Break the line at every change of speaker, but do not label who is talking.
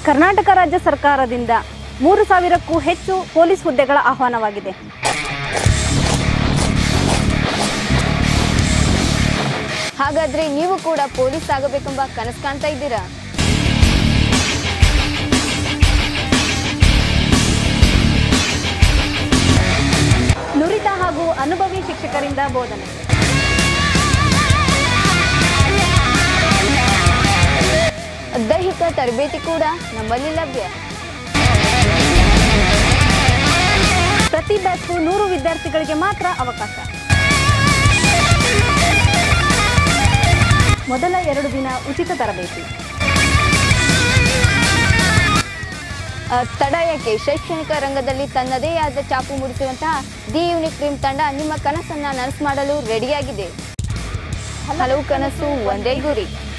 ಕರ್ನಾಟಕ ರಾಜ್ಯ ಸರ್ಕಾರದಿಂದ ಮೂರು ಸಾವಿರಕ್ಕೂ ಹೆಚ್ಚು ಪೊಲೀಸ್ ಹುದ್ದೆಗಳ ಆಹ್ವಾನವಾಗಿದೆ
ಹಾಗಾದ್ರೆ ನೀವು ಕೂಡ ಪೊಲೀಸ್ ಆಗಬೇಕೆಂಬ ಕನಸು ಕಾಣ್ತಾ ಇದ್ದೀರಾ
ನುರಿತ ಹಾಗೂ ಅನುಭವಿ ಶಿಕ್ಷಕರಿಂದ ಬೋಧನೆ
ದೈಹಿಕ ತರಬೇತಿ ಕೂಡ ನಮ್ಮಲ್ಲಿ ಲಭ್ಯ
ಪ್ರತಿ ಬ್ಯಾಚ್ಗೂ ನೂರು ವಿದ್ಯಾರ್ಥಿಗಳಿಗೆ ಮಾತ್ರ ಅವಕಾಶ ಮೊದಲ ಎರಡು ದಿನ ಉಚಿತ ತರಬೇತಿ
ಆ, ತಡ ಯಾಕೆ ಶೈಕ್ಷಣಿಕ ರಂಗದಲ್ಲಿ ತನ್ನದೇ ಆದ ಚಾಪು ಮೂಡಿಸುವಂತಹ ದಿ ಯೂನಿಕ್ ಕ್ರೀಮ್ ತಂಡ ನಿಮ್ಮ ಕನಸನ್ನ ನನಸು ಮಾಡಲು ರೆಡಿಯಾಗಿದೆ ಹಲವು ಕನಸು ಒಂದೇ ಗುರಿ